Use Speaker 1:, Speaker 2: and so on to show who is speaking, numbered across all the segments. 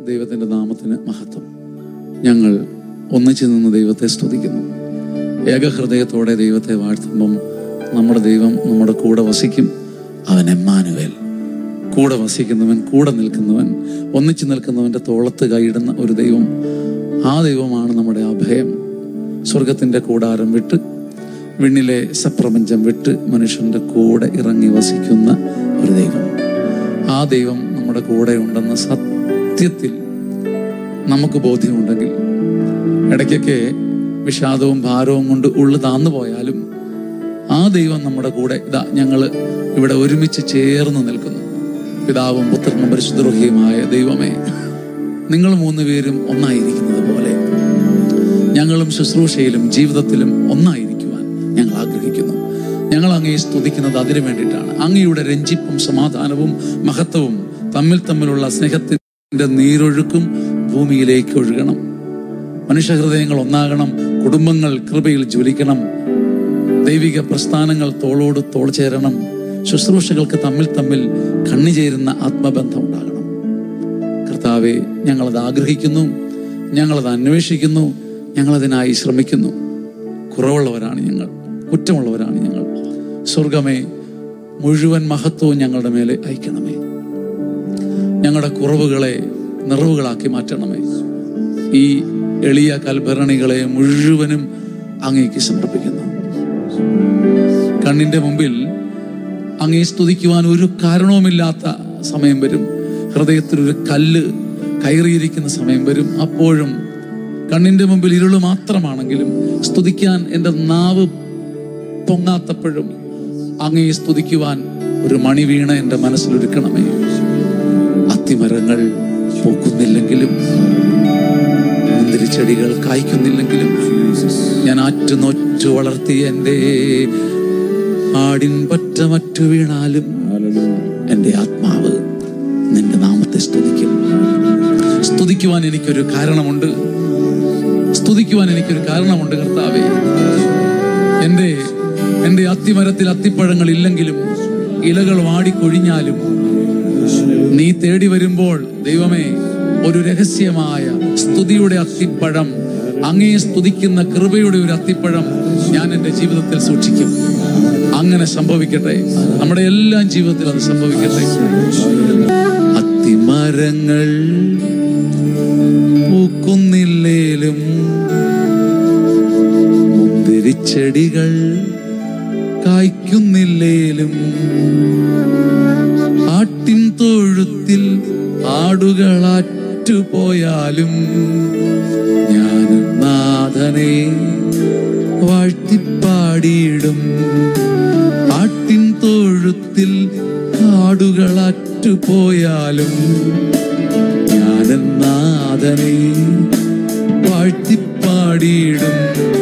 Speaker 1: ദൈവത്തിൻ്റെ നാമത്തിന് മഹത്വം ഞങ്ങൾ ഒന്നിച്ചു നിന്ന് ദൈവത്തെ സ്തുതിക്കുന്നു ഏകഹൃദയത്തോടെ ദൈവത്തെ വാഴ്ത്തുമ്പം നമ്മുടെ ദൈവം നമ്മുടെ കൂടെ വസിക്കും അവൻ എമ്മാനുവേൽ കൂടെ വസിക്കുന്നവൻ കൂടെ നിൽക്കുന്നവൻ ഒന്നിച്ചു നിൽക്കുന്നവൻ്റെ തോളത്ത് കൈയിടുന്ന ഒരു ദൈവം ആ ദൈവമാണ് നമ്മുടെ അഭയം സ്വർഗത്തിൻ്റെ കൂടാരം വിട്ട് വിണ്ണിലെ സപ്രപഞ്ചം വിട്ട് മനുഷ്യൻ്റെ കൂടെ ഇറങ്ങി വസിക്കുന്ന ഒരു ദൈവം ആ ദൈവം നമ്മുടെ കൂടെ ഉണ്ടെന്ന സത്യത്തിൽ നമുക്ക് ബോധ്യമുണ്ടെങ്കിൽ ഇടയ്ക്കൊക്കെ വിഷാദവും ഭാരവും കൊണ്ട് ഉള്ളു താന്നു പോയാലും ആ ദൈവം നമ്മുടെ കൂടെ ഇതാ ഞങ്ങൾ ഇവിടെ ഒരുമിച്ച് ചേർന്ന് നിൽക്കുന്നു പിതാവും പുത്രനും പരിശുദ്ധറുഹിയുമായ ദൈവമേ നിങ്ങൾ മൂന്ന് പേരും ഒന്നായിരിക്കുന്നത് പോലെ ഞങ്ങളും ശുശ്രൂഷയിലും ജീവിതത്തിലും ഒന്നായിരിക്കുവാൻ ഞങ്ങൾ ആഗ്രഹിക്കുന്നു ഞങ്ങൾ അങ്ങയെ സ്തുതിക്കുന്നത് അതിനു വേണ്ടിയിട്ടാണ് അങ്ങയുടെ രഞ്ജിപ്പും സമാധാനവും മഹത്വവും തമ്മിൽ തമ്മിലുള്ള സ്നേഹത്തിന്റെ നീരൊഴുക്കും ഭൂമിയിലേക്ക് ഒഴുകണം മനുഷ്യഹൃദയങ്ങൾ ഒന്നാകണം കുടുംബങ്ങൾ കൃപയിൽ ജ്വലിക്കണം ദൈവിക പ്രസ്ഥാനങ്ങൾ തോളോട് തോൾ ചേരണം ശുശ്രൂഷകൾക്ക് തമ്മിൽ തമ്മിൽ കണ്ണിചേരുന്ന ആത്മബന്ധം ഉണ്ടാകണം കർത്താവെ ഞങ്ങളത് ആഗ്രഹിക്കുന്നു ഞങ്ങളത് അന്വേഷിക്കുന്നു ഞങ്ങളതിനായി ശ്രമിക്കുന്നു കുറവുള്ളവരാണ് ഞങ്ങൾ കുറ്റമുള്ളവരാണ് ഞങ്ങൾ സ്വർഗമേ മുഴുവൻ മഹത്വവും ഞങ്ങളുടെ മേലെ അയക്കണമേ ഞങ്ങളുടെ കുറവുകളെ നിറവുകളാക്കി മാറ്റണമേ ഈ എളിയ കൽഭരണികളെ മുഴുവനും അങ്ങേക്ക് സമർപ്പിക്കുന്നു കണ്ണിന്റെ മുമ്പിൽ അങ്ങേ സ്തുതിക്കുവാൻ ഒരു കാരണവുമില്ലാത്ത സമയം വരും ഹൃദയത്തിൽ ഒരു കല്ല് കയറിയിരിക്കുന്ന സമയം വരും അപ്പോഴും കണ്ണിന്റെ മുമ്പിൽ ഇരുള് മാത്രമാണെങ്കിലും സ്തുതിക്കാൻ എൻ്റെ നാവ് പൊങ്ങാത്തപ്പോഴും അങ്ങേ സ്തുതിക്കുവാൻ ഒരു മണി വീണ എൻ്റെ മനസ്സിലൊരുക്കണമേ അത്തിമരങ്ങൾ പൂക്കുന്നില്ലെങ്കിലും മുന്തിരിച്ചെടികൾ കായ്ക്കുന്നില്ലെങ്കിലും ഞാൻ ആറ്റുനൊറ്റു വളർത്തിയ എൻ്റെ ആടിൻ പറ്റ മറ്റു വീണാലും എൻ്റെ ആത്മാവ് നിന്റെ നാമത്തെ സ്തുതിക്കും സ്തുതിക്കുവാൻ എനിക്കൊരു കാരണമുണ്ട് സ്തുതിക്കുവാൻ എനിക്കൊരു കാരണമുണ്ട് കർത്താവേ എൻ്റെ എൻ്റെ അത്തിമരത്തിൽ അത്തിപ്പഴങ്ങൾ ഇല്ലെങ്കിലും ഇലകൾ വാടിക്കൊഴിഞ്ഞാലും നീ തേടി വരുമ്പോൾ ദൈവമേ ഒരു രഹസ്യമായ സ്തുതിയുടെ അത്തിപ്പഴം അങ്ങേ സ്തുതിക്കുന്ന കൃപയുടെ ഒരു അത്തിപ്പഴം ഞാൻ എൻ്റെ ജീവിതത്തിൽ സൂക്ഷിക്കും അങ്ങനെ സംഭവിക്കട്ടെ നമ്മുടെ എല്ലാ ജീവിതത്തിലും അത് സംഭവിക്കട്ടെ അത്തിമരങ്ങൾ പൂക്കുന്നില്ലേലും മുന്തിരിച്ചെടികൾ കായ്ക്കുന്നില്ലേലും ആട്ടിൻ തൊഴുത്തിൽ ആടുകളാറ്റുപോയാലും ഞാൻ നാഥനെ വാഴ്ത്തിപ്പാടിയിടും ആട്ടിൻ തൊഴുത്തിൽ ആടുകളാറ്റുപോയാലും ഞാൻ നാഥനെ വാഴ്ത്തിപ്പാടിയിടും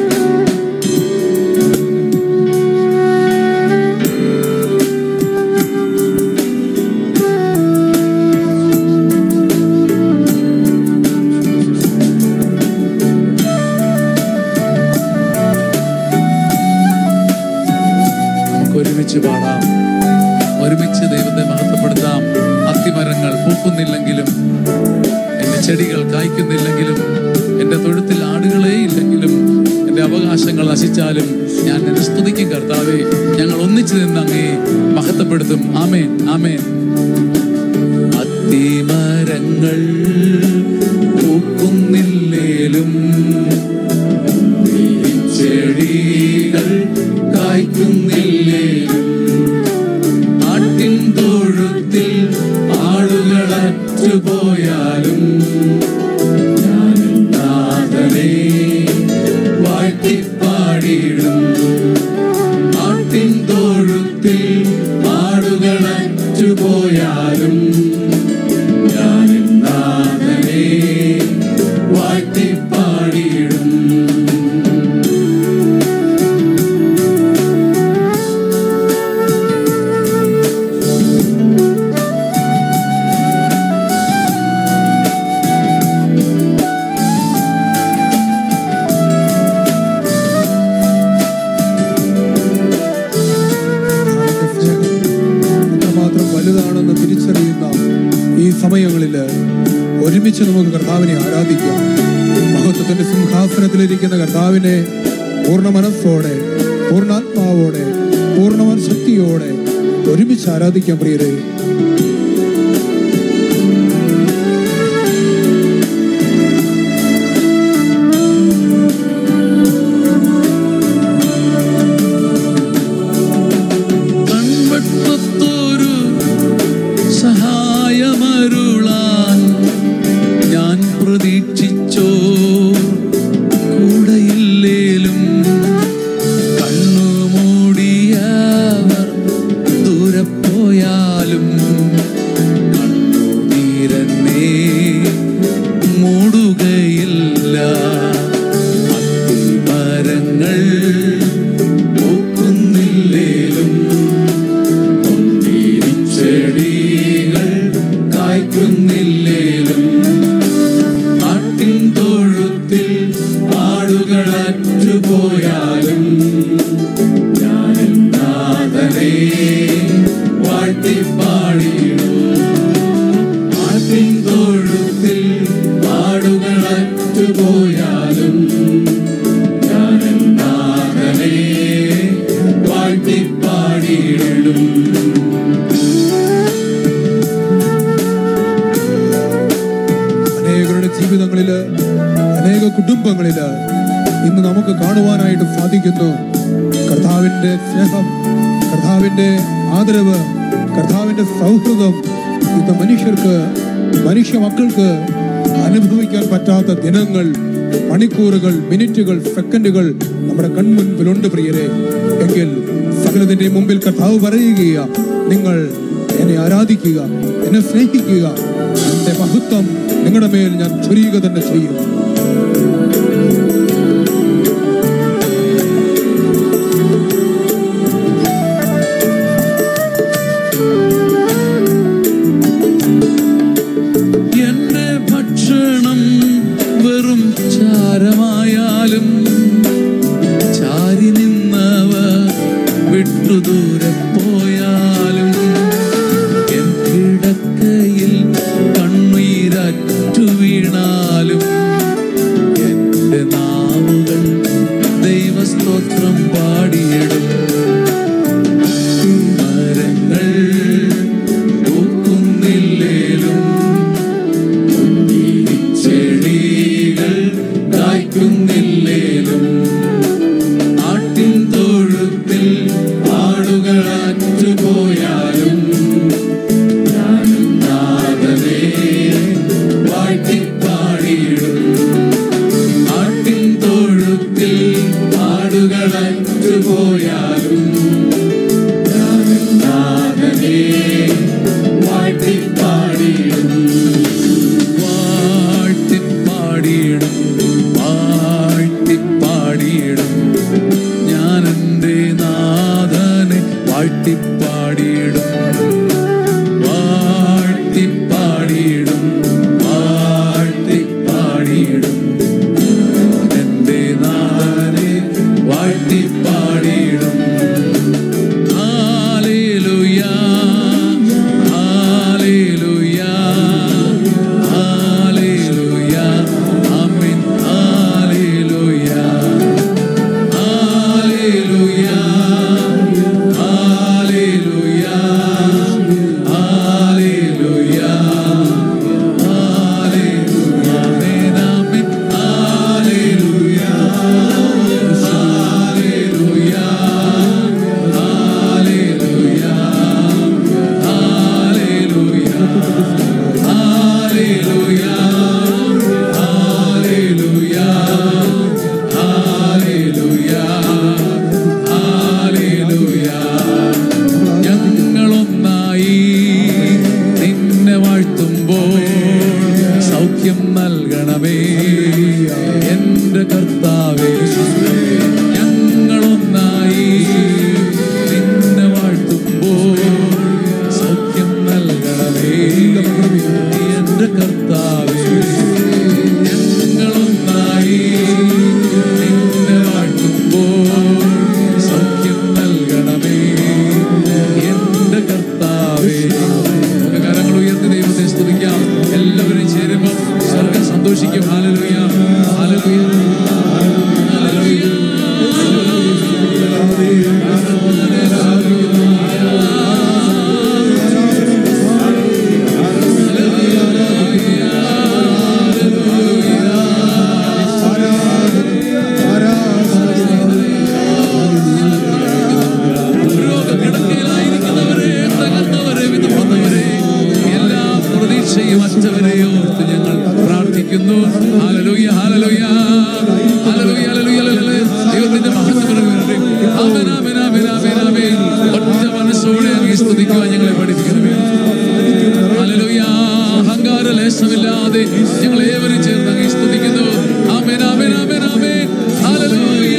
Speaker 1: നമുക്ക് ഒരുമിച്ച് പാടാം ഒരുമിച്ച് ദൈവത്തെ മഹത്വപ്പെടുത്താം അത്തിമരങ്ങൾ പൂക്കുന്നില്ലെങ്കിലും എന്റെ ചെടികൾ കായ്ക്കുന്നില്ലെങ്കിലും എന്റെ തൊഴുത്തിൽ ആടുകളേ ഇല്ലെങ്കിലും എന്റെ അവകാശങ്ങൾ നശിച്ചാലും ഞാൻ എന്നെ സ്തുതിക്കും കർത്താവേ ഞങ്ങൾ ഒന്നിച്ചു നിന്ന് അങ്ങേ മഹത്വപ്പെടുത്തും ആമേൻ ആമേൻ അത്തിമരങ്ങൾ പൂക്കുന്നില്ലേലും ചെടികൾ കായ്ക്കുന്നില്ലേലും ആട്ടിൻ തൊഴുത്തിൽ ആളുകൾ അറ്റുപോയാലും ഞാൻ നാഥനെ വാഴ്ത്തിപ്പാടിയിടും ആട്ടിൻ തൊഴുത്തിൽ ആടുകൾ അറ്റുപോയാലും ഞാൻ നാഥനെ വാഴ്ത്തിപ്പാടിയിടും
Speaker 2: എത്രമാത്രം വലുതാണെന്ന് തിരിച്ചറിയാൻ വലിച്ചെറിയുന്ന ഈ സമയങ്ങളിൽ ഒരുമിച്ച് നമുക്ക് കർത്താവിനെ ആരാധിക്കാം മഹത്വത്തിന്റെ സിംഹാസനത്തിലിരിക്കുന്ന കർത്താവിനെ പൂർണ്ണ മനസ്സോടെ പൂർണ്ണാത്മാവോടെ പൂർണ്ണ ശക്തിയോടെ ഒരുമിച്ച് ആരാധിക്കാം പ്രിയരെ
Speaker 1: കൺവട്ടത്തൊരു സഹായമരുളാൻ ഞാൻ പ്രതീക്ഷിച്ചോ കൂടെയില്ലേലും കണ്ണു മൂടിയവർ ദൂരെ പോയാലും കണ്ണുനീരന്നെ മൂടുകയില്ല അത്തിമരങ്ങൾ പൂക്കുന്നില്ലേലും ചെടികൾ കായ്ക്കുന്നില്ലേലും നാട്ടിൻ തൊഴുത്തിൽ ആടുകൾ അറ്റുപോയാലും ഞാൻ നാഥനെ വാഴ്ത്തിപ്പാടിയിടും നാട്ടിൻ തൊഴുത്തിൽ ആടുകൾ അറ്റുപോയാലും ഞാൻ നാഥനെ വാഴ്ത്തിപ്പാടിയിടും
Speaker 2: അനേകരുടെ ജീവിതങ്ങളില് അനേക കുടുംബങ്ങളില് ഇന്ന് നമുക്ക് കാണുവാനായിട്ട് സാധിക്കുന്നു കർത്താവിന്റെ സ്നേഹം കർത്താവിന്റെ ആദരവ് കർത്താവിന്റെ സൗഹൃദം ഇന്ന് മനുഷ്യർക്ക് മനുഷ്യ മക്കൾക്ക് അനുഭവിക്കാൻ പറ്റാത്ത ദിനങ്ങൾ മണിക്കൂറുകൾ മിനിറ്റുകൾ സെക്കൻഡുകൾ നമ്മുടെ കൺമുൻപിലുണ്ട് പ്രിയരെ എങ്കിൽ സകലത്തിന്റെ മുമ്പിൽ കർത്താവ് പറയുകയാ നിങ്ങൾ എന്നെ ആരാധിക്കുക എന്നെ സ്നേഹിക്കുക എന്റെ മഹത്വം നിങ്ങളുടെ മേൽ ഞാൻ ചൊരിയുക തന്നെ ചെയ്യും
Speaker 1: എന്റെ ഭക്ഷണം വെറും ചാരമായാലും ചാരി നിന്നവ വിട്ടു ദൂരെ പോയാലും എൻ കിടക്കയിൽ കണ്ണുയിരറ്റു വീണാലും എന്റെ നാവുകൾ ദൈവസ്തോത്രം പാടിയിടും മരങ്ങൾ പൂക്കുന്നില്ലേലും ചെടികൾ കായ്ക്കുന്നില്ലേലും നാട്ടിൻ തൊഴുത്തിൽ ആടുകൾ അറ്റുപോയാലും ഞാനും നാഥനെ വാഴ്ത്തിപ്പാടിയിടും നാട്ടിൻ തൊഴുത്തിൽ ആടുകൾ അറ്റുപോയാലും ഞാനും നാഥനെ വാഴ്ത്തിപ്പാടിയിടും വാഴ്ത്തിപ്പാടിയിടും വാഴ്ത്തിപ്പാടിയിടും ഞാൻ എൻ്റെ നാഥനെ വാഴ്ത്തിപ്പാടിയിടും വാഴ്ത്തിപ്പാടിയിടും വാഴ്ത്തിപ്പാടിയിടും ഞാൻ എൻ്റെ നാഥനെ വാഴ്ത്തിപ്പാടിയിടും Hallelujah. Hallelujah. Hallelujah. Amen. Hallelujah. Hallelujah. Hallelujah. Hallelujah. Hallelujah. Amen. Amen. Hallelujah. Hallelujah. Hallelujah. Hallelujah. Hallelujah. Hallelujah. Hallelujah. Hallelujah. ഞങ്ങളൊന്നായി നിന്നെ വാഴ്ത്തുമ്പോൾ സൗഖ്യം നൽകണമേ എന്റെ കർത്താവേ ഞങ്ങളൊന്നായി നിന്നെ വാഴ്ത്തുമ്പോൾ സൗഖ്യം നൽകണമേ എന്റെ കർത്താവേ ഞങ്ങളൊന്നായി നിന്നെ വാഴ്ത്തുമ്പോൾ സൗഖ്യം നൽകണമേ എന്റെ കർത്താവേ നമുക്ക് കരം എല്ലാവരും ചേരുമ്പോൾ സ്വർഗം സന്തോഷിക്കും ഹാലലുയ ഹാലലുയ ഹാലലുയ രോഗക്കിടക്കയിലായിരിക്കുന്നവരെ തകർന്നവരെ വിധപ്പെടുന്നവരെ എല്ലാ പ്രതീക്ഷയും അറ്റവരെ ഓർത്ത് ഞങ്ങൾ പ്രാർത്ഥിക്കുന്നു ഹാലലൂയ ഹാലലൂയ ഹാലലൂയ ഹാലലൂയ ഹാലലൂയ ദൈവത്തിന്റെ മഹത്വം ആമേൻ ആമേൻ ആമേൻ ആമേൻ ആമേൻ ഒറ്റ മനസ്സോടെ അങ്ങ് സ്തുതിക്കുവാൻ ഞങ്ങളെ പഠിപ്പിക്കണമേ ഹല്ലേലൂയ അഹങ്കാര ലേശമില്ലാതെ ഞങ്ങൾ ഏവരും ചേർന്ന് അങ്ങ് സ്തുതിക്കുന്നു ആമേൻ ആമേൻ ആമേൻ ആമേൻ ഹല്ലേലൂയ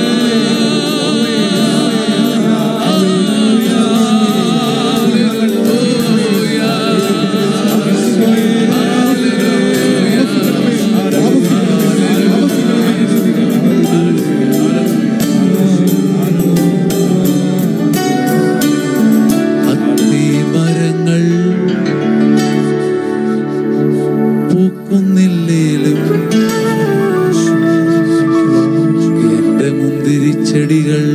Speaker 1: അത്തിമരങ്ങൾ പൂക്കുന്നില്ലേലും എന്റെ മുന്തിരിച്ചെടികൾ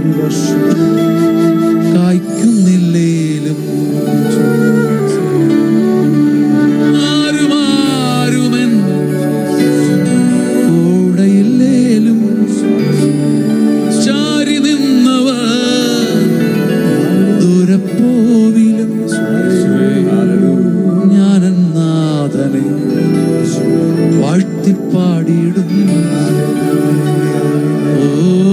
Speaker 1: കായ്ക്കുന്നില്ലേലും ആരുമാരുമൻ കൂടെയില്ലേലും ചാരി നിന്നവർ ദൂരപ്പോവിലും ഞാനെന്നാഥനെ വാഴ്ത്തിപ്പാടിയിടും ഓ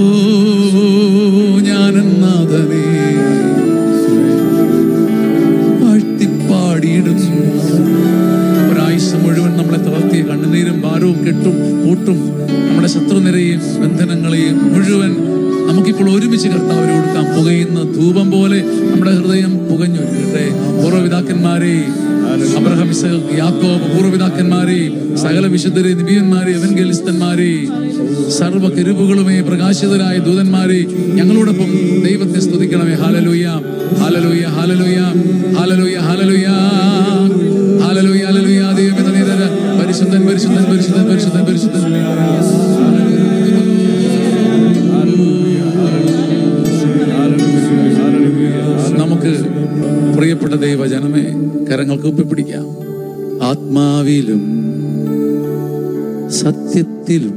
Speaker 1: ഞാനെന്നാഥനെ വാഴ്ത്തിപ്പാടിയിടും ഒരായുസ് മുഴുവൻ നമ്മളെ തളർത്തിയ കണ്ണുനീരും ഭാരവും കെട്ടും പൂട്ടും നമ്മുടെ ശത്രുനിരയും ബന്ധനങ്ങളെയും മുഴുവൻ നമുക്കിപ്പോൾ ഒരുമിച്ച് കർത്താവിന് കൊടുക്കാം പുകയുന്ന ധൂപം പോലെ നമ്മുടെ ഹൃദയം പുകഞ്ഞൊരുക്കട്ടെ പൂർവ്വപിതാക്കന്മാരെ അബ്രഹാം ഇസഹാക്ക്, യാക്കോബ് പൂർവ്വപിതാക്കന്മാരെ സകല വിശുദ്ധരെ നിബിയന്മാരെ എവൻഗലിസ്തന്മാരെ സർവ്വ കെരുവുകളുമേ പ്രകാശിതരായ ദൂതന്മാരെ ഞങ്ങളോടൊപ്പം ദൈവത്തെ സ്തുതിക്കണമേ ഹാലലൂയ ഹാലലൂയ ഹാലലൂയ ഹാലലൂയ ഹാലലൂയ ഹാലലൂയ ഹാലലൂയ ദൈവം എന്ന നീതര പരിശുദ്ധൻ പരിശുദ്ധൻ പരിശുദ്ധൻ പരിശുദ്ധൻ പരിശുദ്ധൻ നമുക്ക് പ്രിയപ്പെട്ട ദൈവജനമേ കരങ്ങൾക്ക് ഒപ്പിപ്പിടിക്കാം ആത്മാവിലും സത്യത്തിലും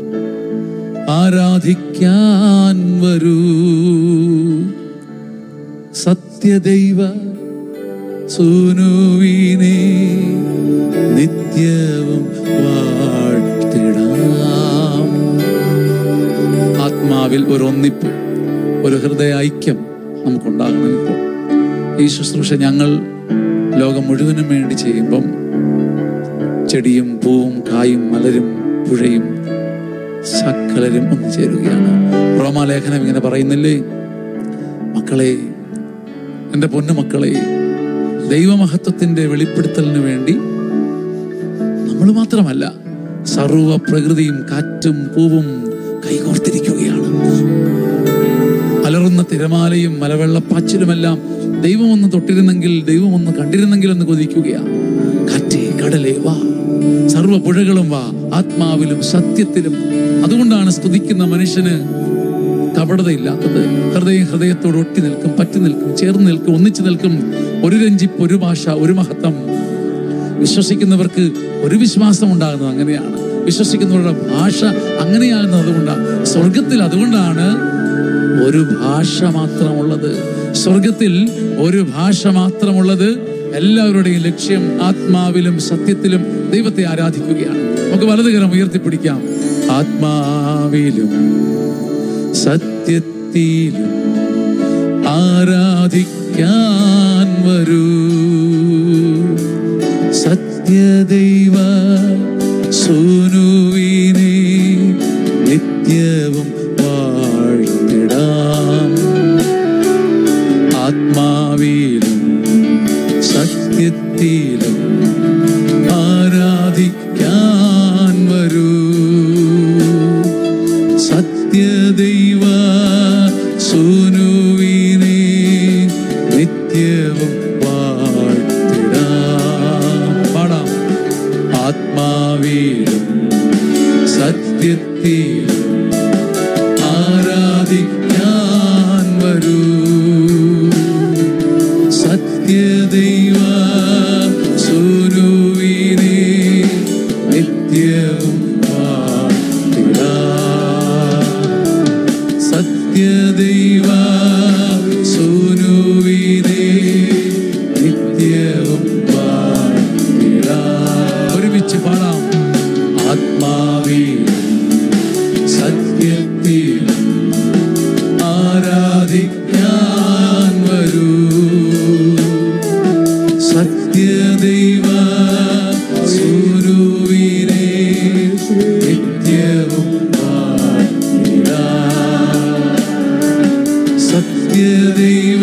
Speaker 1: ആരാധിക്കാൻ വരൂ സത്യദൈവ സൂനുവിനെ നിത്യവും വാഴ്ത്തിടാം ആത്മാവിൽ ഒരു ഒന്നിപ്പ് ഒരു ഹൃദയ ഐക്യം നമുക്കുണ്ടാകണം ഇപ്പോൾ ഈ ശുശ്രൂഷ ഞങ്ങൾ ലോകം മുഴുവനും വേണ്ടി ചെയ്യുമ്പം ചെടിയും പൂവും കായും മലരും പുഴയും സകലരും ഒന്നു ചേരുകയാണ് റോമാലേഖനം ഇങ്ങനെ പറയുന്നില്ലേ മക്കളെ എൻ്റെ പൊന്നു മക്കളെ ദൈവമഹത്വത്തിന്റെ വെളിപ്പെടുത്തലിന് വേണ്ടി നമ്മൾ മാത്രമല്ല സർവ പ്രകൃതിയും കാറ്റും പൂവും കൈകോർത്തിരിക്കുകയാണ് അലറുന്ന തിരമാലയും മലവെള്ളപ്പാച്ചിലുമെല്ലാം ദൈവം ഒന്ന് തൊട്ടിരുന്നെങ്കിൽ ദൈവം ഒന്ന് കണ്ടിരുന്നെങ്കിൽ എന്ന് കൊതിക്കുകയാണ് കാറ്റേ കടലേ വാ സർവ പുഴകളും വാ ആത്മാവിലും സത്യത്തിലും അതുകൊണ്ടാണ് സ്തുതിക്കുന്ന മനുഷ്യന് കപടതയില്ലാത്തത് ഹൃദയം ഹൃദയത്തോട് ഒട്ടി നിൽക്കും പറ്റി നിൽക്കും ചേർന്ന് നിൽക്കും ഒന്നിച്ചു നിൽക്കും ഒരു രഞ്ജിപ്പ് ഒരു ഭാഷ ഒരു മഹത്വം വിശ്വസിക്കുന്നവർക്ക് ഒരു വിശ്വാസം ഉണ്ടാകുന്നത് അങ്ങനെയാണ് വിശ്വസിക്കുന്നവരുടെ ഭാഷ അങ്ങനെയാകുന്നത് അതുകൊണ്ടാണ് സ്വർഗത്തിൽ അതുകൊണ്ടാണ് ഒരു ഭാഷ മാത്രമുള്ളത് സ്വർഗത്തിൽ ഒരു ഭാഷ മാത്രമുള്ളത് എല്ലാവരുടെയും ലക്ഷ്യം ആത്മാവിലും സത്യത്തിലും ദൈവത്തെ ആരാധിക്കുകയാണ് നമുക്ക് വലതുകരം ഉയർത്തിപ്പിടിക്കാം ആത്മാവിലും സത്യത്തിലും ആരാധിക്കാൻ വരൂ സത്യദൈവ സൂനുവിനെ നിത്യവും വാഴ്ത്തിടാം ആത്മാവിലും സത്യത്തിലും ആരാധിക്കാൻ വരൂ സത്യദൈവ സൂനുവിനെ നിത്യവും വാഴ്ത്തിടാം പാടാം സത്യത്തിൽ ആരാധിക്കാൻ വരൂ സത്യദൈവ സുരുവിനെ നിത്യവും പാടിടാം. സത്യദൈവ സുനുവിനെ നിത്യവും പാടിടാം. ഒരുമിച്ച് പാടാം ആത്മാവിൽ സത്യത്തിൽ ആരാധിക്കാൻ വരൂ സത്യദൈവ സുരുവിനെ നിത്യവും പാടിടാം. സത്യദൈവ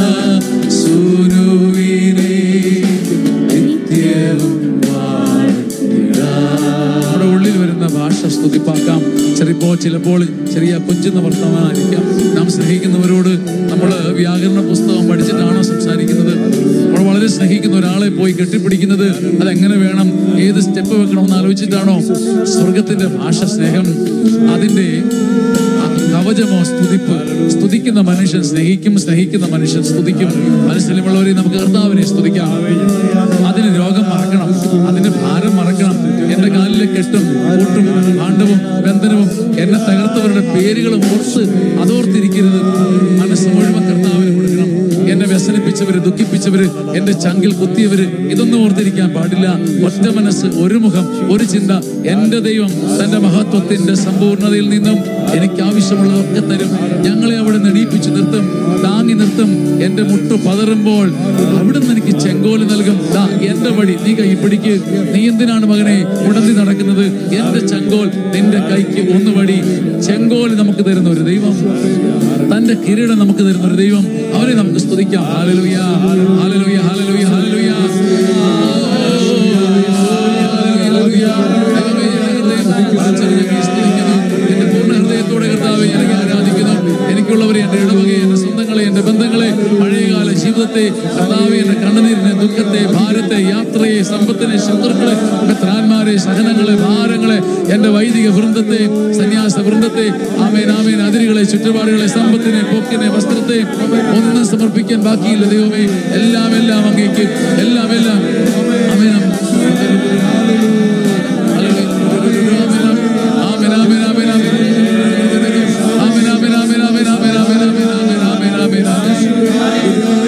Speaker 1: സുരുവിനെ നിത്യവും പാടിടാം. നമ്മുടെ ഉള്ളിൽ വരുന്ന ഭാഷ സ്തുതിപ്പാക്കാം ചിലപ്പോൾ ചിലപ്പോൾ ചെറിയ കൊഞ്ചുന്ന വർത്തമാനായിരിക്കാം നാം സ്നേഹിക്കുന്നവരോട് നമ്മൾ വ്യാകരണ പുസ്തകം പഠിച്ചിട്ടാണോ സംസാരിക്കുന്നത് നമ്മൾ വളരെ സ്നേഹിക്കുന്ന ഒരാളെ പോയി കെട്ടിപ്പിടിക്കുന്നത് അതെങ്ങനെ വേണം ഏത് സ്റ്റെപ്പ് വെക്കണമെന്ന് ആലോചിച്ചിട്ടാണോ സ്വർഗത്തിന്റെ ഭാഷ സ്നേഹം അതിന്റെ ആ കവചമോ സ്തുതിപ്പ് സ്തുതിക്കുന്ന മനുഷ്യൻ സ്നേഹിക്കും സ്നേഹിക്കുന്ന മനുഷ്യൻ സ്തുതിക്കും മനസ്സിലുള്ളവരെ നമുക്ക് കർത്താവിനെ സ്തുതിക്കാം അതിന് രോഗം മറക്കണം അതിന് ഭാരം മറക്കണം എന്റെ കാലിലെ കെട്ടും കൂട്ടും ഭാണ്ഡവും ബന്ധനവും എന്നെ തകർത്തവരുടെ പേരുകളും ഓർത്ത് അതോർത്തിരിക്കരുത് മനസ്സ് മുഴുവൻ കർത്താവിന് കൊടുക്കണം എന്നെ വ്യസനിപ്പിച്ചവര് ദുഃഖിപ്പിച്ചവര് എന്റെ ചങ്കിൽ കുത്തിയവര് ഇതൊന്നും ഓർത്തിരിക്കാൻ പാടില്ല ഒറ്റ മനസ്സ് ഒരു മുഖം ഒരു ചിന്ത എന്റെ ദൈവം തന്റെ മഹത്വത്തിന്റെ സമ്പൂർണതയിൽ നിന്നും എനിക്ക് ആവശ്യമുള്ളതൊക്കെ തരും ഞങ്ങളെ അവിടെ നെടിയിപ്പിച്ചു നിർത്തും താങ്ങി നിർത്തും എന്റെ മുട്ടു പതറുമ്പോൾ അവിടുന്ന് എനിക്ക് ചെങ്കോല് നൽകും ദാ എന്റെ വഴി നീ കൈ പിടിക്ക് നീ എന്തിനാണ് മകനെ ഉടന്തി നടക്കുന്നത് എന്റെ ചെങ്കോൽ നിന്റെ കൈക്ക് ഒന്ന് വടി ചെങ്കോൽ നമുക്ക് തരുന്ന ഒരു ദൈവം തന്റെ കിരീടം നമുക്ക് തരുന്ന ഒരു ദൈവം അവരെ നമുക്ക് സ്തുതിക്കാം ഹാലലുയ ഹാലലുയ ഹാലലുയ ഹാലലുയ എന്റെ പൂർണ്ണ ഹൃദയത്തോടെ കർത്താവെ ഞാൻ ആരാധിക്കുന്നു എനിക്കുള്ളവരെ എന്റെ ഇടവകയെ എന്റെ സ്വന്തങ്ങളെ എന്റെ ബന്ധങ്ങളെ പഴയകാല ജീവിതത്തെ കർത്താവെ എന്റെ കണ്ണുനീരിനെ ദുഃഖത്തെ ഭാരത്തെ യാത്രയെ സമ്പത്തിനെ ശത്രുക്കളെ ത്രാന്മാരെ സഹനങ്ങളെ ഭാരങ്ങളെ എന്റെ വൈദിക വൃന്ദത്തെ സന്യാസ വൃന്ദത്തെ ആമേൻ ആമേൻ അതിരുകളെ ചുറ്റുപാടുകളെ സമ്പത്തിനെ പോക്കിനെ വസ്ത്രത്തെ ഒന്നും സമർപ്പിക്കാൻ ബാക്കിയില്ല ദൈവമേ എല്ലാം എല്ലാം അങ്ങേക്ക് എല്ലാം എല്ലാം ആമേൻ ആമേൻ ആമേൻ ആമേൻ ആമേൻ ആമേൻ ആമേൻ ആമേൻ ആമേൻ ആമേൻ ആമേൻ ആമേൻ ആമേൻ ആമേൻ ആമേൻ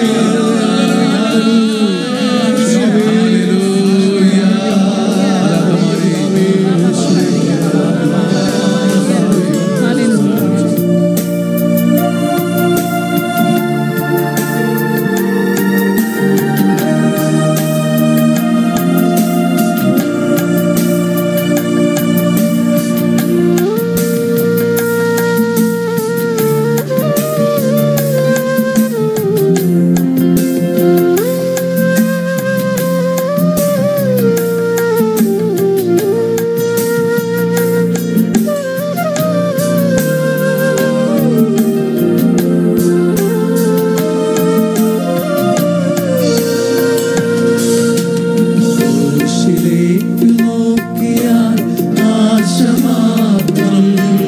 Speaker 1: ക്രൂശിലേക്ക് നോക്കിയാൽ ആശ മാത്രം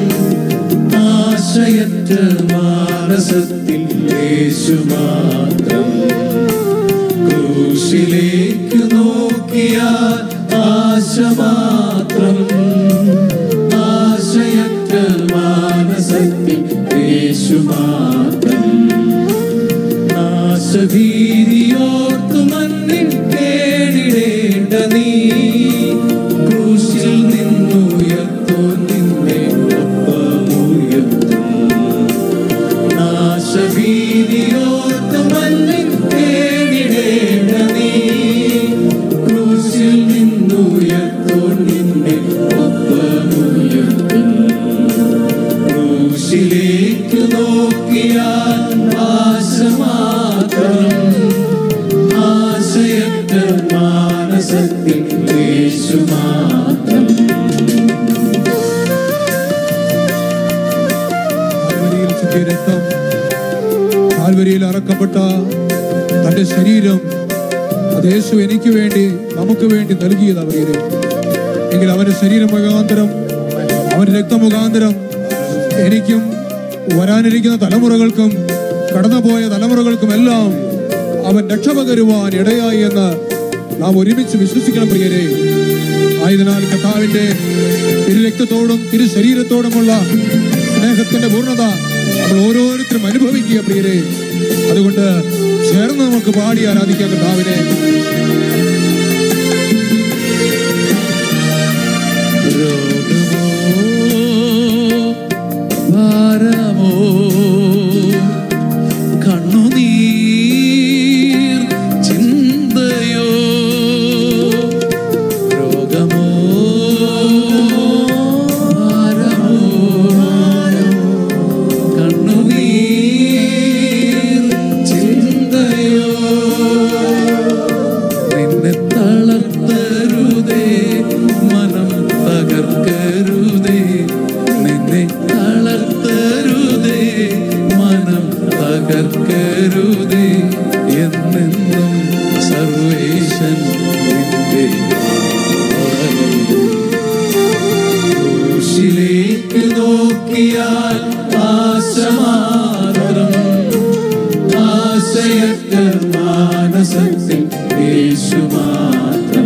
Speaker 1: ആശയറ്റ മാനസത്തിൽ യേശു മാത്രം ക്രൂശിലേക്ക് നോക്കിയാൽ ആശ മാത്രം ആശയറ്റ മാനസത്തിൽ യേശു മാത്രം നാശഭീതിയോർത്തു മണ്ണിൽ കേടിടേണ്ട നീ ക്രൂശിൽ നിന്നുയർത്തോ നിന്നെ ഒപ്പമുയർത്തും നാശഭീതിയോർത്തു മണ്ണിൽ കേടിടേണ്ട നീ ക്രൂശിൽ നിന്നുയർത്തോ നിന്നെ ഒപ്പമുയർത്തും ക്രൂശിലേക്ക് നോക്കിയാൽ ആശ മാത്രം ആശയറ്റ മാനസത്തിൽ യേശു മാത്രം
Speaker 2: കാൽവരിയിൽ ചിന്തിയ രക്തം കാൽവരിയിൽ അറക്കപ്പെട്ട തന്റെ ശരീരം അത് യേശു എനിക്ക് വേണ്ടി നമുക്ക് വേണ്ടി നൽകിയത് അവരെ എങ്കിൽ അവന്റെ ശരീരം മുഖാന്തരം അവന്റെ രക്തമുഖാന്തരം എനിക്കും വരാനിരിക്കുന്ന തലമുറകൾക്കും കടന്നുപോയ തലമുറകൾക്കും എല്ലാം അവൻ രക്ഷ പകരുവാൻ ഇടയായി എന്ന് നാം ഒരുമിച്ച് വിശ്വസിക്കണം പ്രിയരെ ആയതിനാൽ കഥാവിന്റെ തിരു രക്തത്തോടും തിരു ശരീരത്തോടുമുള്ള സ്നേഹത്തിന്റെ പൂർണ്ണത നമ്മൾ ഓരോരുത്തരും അനുഭവിക്കുക പ്രിയരെ അതുകൊണ്ട് ചേർന്ന് നമുക്ക് പാടി ആരാധിക്കാം കഥാവിനെ
Speaker 1: രോഗമോ ഭാരമോ കണ്ണുനീർ ചിന്തയോ രോഗമോ ഭാരമോ കണ്ണുനീർ ചിന്തയോ നിന്നെ തളർത്തരുതേ മനം തകർക്കരുതേ നിന്നെ തളർത്തരുതേ മനം തകർക്കരുതേ എന്നെന്നും സർവേശൻ നിന്റെ ക്രൂശിലേക്ക് നോക്കിയാൽ ആശ മാത്രം ആശയറ്റ മാനസത്തിൽ യേശു മാത്രം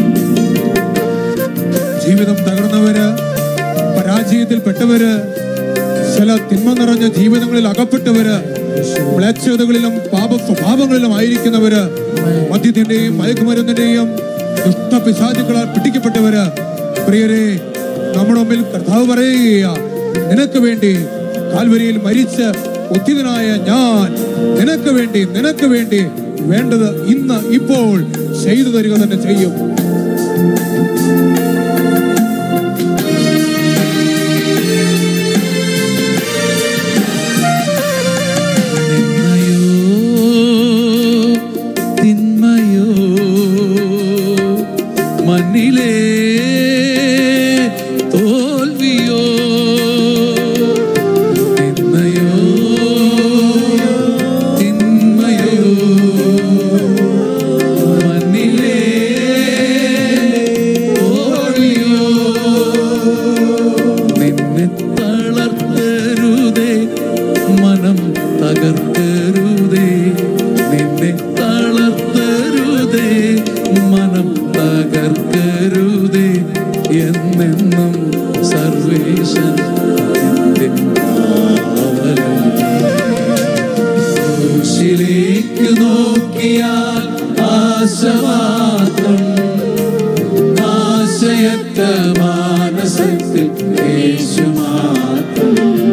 Speaker 2: ജീവിതം തകർന്നവര് പരാജയത്തിൽപ്പെട്ടവര് ചില തിന്മ നിറഞ്ഞ ജീവിതങ്ങളിൽ അകപ്പെട്ടവര് മ്ലേച്ഛതകളിലും പാപ സ്വഭാവങ്ങളിലും ആയിരിക്കുന്നവര് മദ്യത്തിന്റെയും മയക്കുമരുന്നിന്റെയും ദുഷ്ടപിശാചുക്കളാൽ പിടിക്കപ്പെട്ടവര് പ്രിയരെ നമ്മുടെ മുമ്പിൽ കർത്താവ് പറയുക നിനക്ക് വേണ്ടി കാൽവരിയിൽ മരിച്ച് ഉത്തിതനായ ഞാൻ നിനക്ക് വേണ്ടി നിനക്ക് വേണ്ടി വേണ്ടത് ഇന്ന് ഇപ്പോൾ ചെയ്തു തരിക തന്നെ ചെയ്യും
Speaker 1: നിന്നയോ തിന്മയോ മണ്ണിലേ തോൽവിയോ നിന്നയോ തിന്മയോ മണ്ണിലേ തോൽവിയോ നിന്നെ തളർത്തരുതേ മനം തകർത്തരുതേ നിന്നെ തളർത്തരുതേ മനം തകർക്കരുതേ എന്നെന്നും സർവേശൻ നിന്റെ കാവലൻ. ക്രൂശിലേക്ക് നോക്കിയാൽ ആശ മാത്രം ആശയറ്റ മാനസത്തിൽ യേശു മാത്രം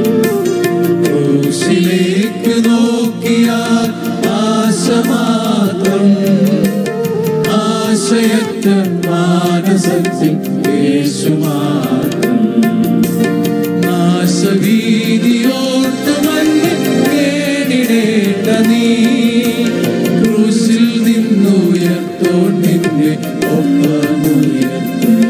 Speaker 1: ക്രൂശിലേക്ക് നോക്കിയാൽ ആശ മാത്രം ആശയറ്റ മാനസത്തിൽ യേശു മാത്രം നാശവീതിയോർത്ത് മണ്ണിൽ കേണിടേണ്ട നീ ക്രൂശിൽ നിന്നുയർത്തോൺ നിന്നെ ഒപ്പമുയർത്തും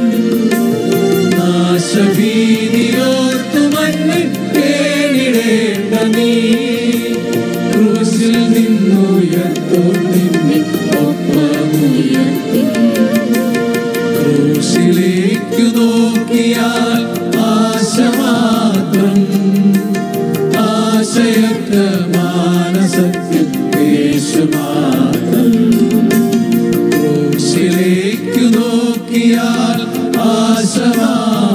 Speaker 1: നാശവീതിയോർത്ത് മണ്ണിൽ കേണിടേണ്ട നീ ക്രൂശിൽ നിന്നുയർത്തോൺ നിന്നെ ഒപ്പമുയർത്തും ക്രൂശിലേക്കു നോക്കിയാൽ ആശ മാത്രം ആശയറ്റ മാനസത്തിൽ യേശു മാത്രം ക്രൂശിലേക്കു നോക്കിയാൽ ആശ മാത്രം